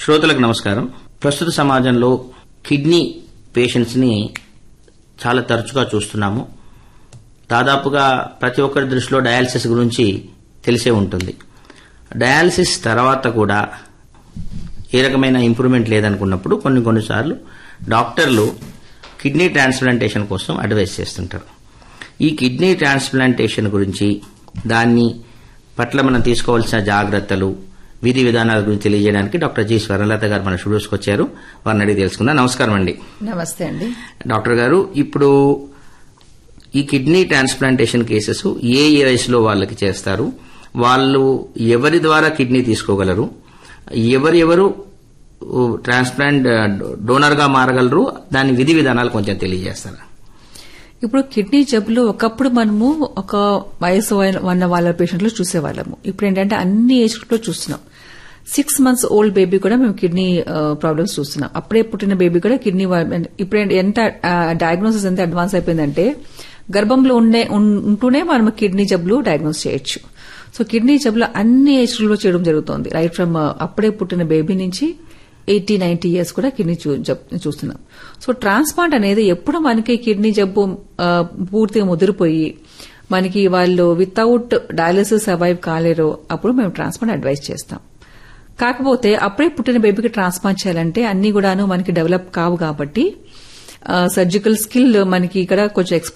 శ్రోతలకు నమస్కారం ప్రస్తుత సమాజంలో కిడ్నీ పేషెంట్స్ ని చాలా తరచుగా చూస్తున్నాము దాదాపుగా ప్రతి ఒక్కరి దృష్టిలో డయాలసిస్ గురించి తెలిసే ఉంటుంది డయాలసిస్ తర్వాత కూడా ఏ రకమైన ఇంప్రూవ్మెంట్ లేదనుకున్నప్పుడు కొన్ని కొన్నిసార్లు డాక్టర్లు కిడ్నీ ట్రాన్స్ప్లాంటేషన్ కోసం అడ్వైస్ చేస్తుంటారు ఈ కిడ్నీ ట్రాన్స్ప్లాంటేషన్ గురించి దాన్ని పట్ల మనం తీసుకోవాల్సిన జాగ్రత్తలు విధి విధానాల గురించి తెలియజేయడానికి డాక్టర్ జి స్వర్ణలత గారు మన స్టూడియోస్కి వచ్చారు వారిని అడిగి తెలుసుకుందాం నమస్కారం అండి నమస్తే అండి డాక్టర్ గారు ఇప్పుడు ఈ కిడ్నీ ట్రాన్స్ప్లాంటేషన్ కేసెస్ ఏ ఏ వయసులో వాళ్ళకి చేస్తారు వాళ్ళు ఎవరి ద్వారా కిడ్నీ తీసుకోగలరు ఎవరెవరు ట్రాన్స్ప్లాంట్ డోనర్ గా మారగలరు దాని విధి విధానాలు కొంచెం తెలియజేస్తారా ఇప్పుడు కిడ్నీ జబ్బులు ఒకప్పుడు మనము ఒక వయసు ఉన్న వాళ్ళ పేషెంట్లు చూసేవాళ్ళము ఇప్పుడు ఏంటంటే అన్ని ఏజ్ గ్రూప్ లో చూస్తున్నాం సిక్స్ మంత్స్ ఓల్డ్ బేబీ కూడా మేము కిడ్నీ ప్రాబ్లమ్స్ చూస్తున్నాం అప్పుడే పుట్టిన బేబీ కూడా కిడ్నీ ఇప్పుడు ఎంత డయాగ్నోసిస్ ఎంత అడ్వాన్స్ అయిపోయిందంటే గర్భంలో ఉండే ఉంటూనే మనం కిడ్నీ జబ్బులు డయాగ్నోస్ చేయొచ్చు సో కిడ్నీ జబ్బులు అన్ని ఏజ్ గ్రూప్ లో చేయడం జరుగుతుంది రైట్ ఫ్రమ్ అప్పుడే పుట్టిన బేబీ నుంచి ఎయిటీ నైన్టీ ఇయర్స్ కూడా కిడ్నీ చూస్తున్నాం సో ట్రాన్స్ప్లాంట్ అనేది ఎప్పుడు మనకి కిడ్నీ జబ్బు పూర్తిగా ముదిరిపోయి మనకి వాళ్ళు వితౌట్ డయాలసిస్ సర్వైవ్ కాలేరో అప్పుడు మేము ట్రాన్స్ప్లాంట్ అడ్వైస్ చేస్తాం కాకపోతే అప్పుడే పుట్టిన బేబీకి ట్రాన్స్ప్లాంట్ చేయాలంటే అన్ని కూడాను మనకి డెవలప్ కావు కాబట్టి సర్జికల్ స్కిల్ మనకి ఇక్కడ కొంచెం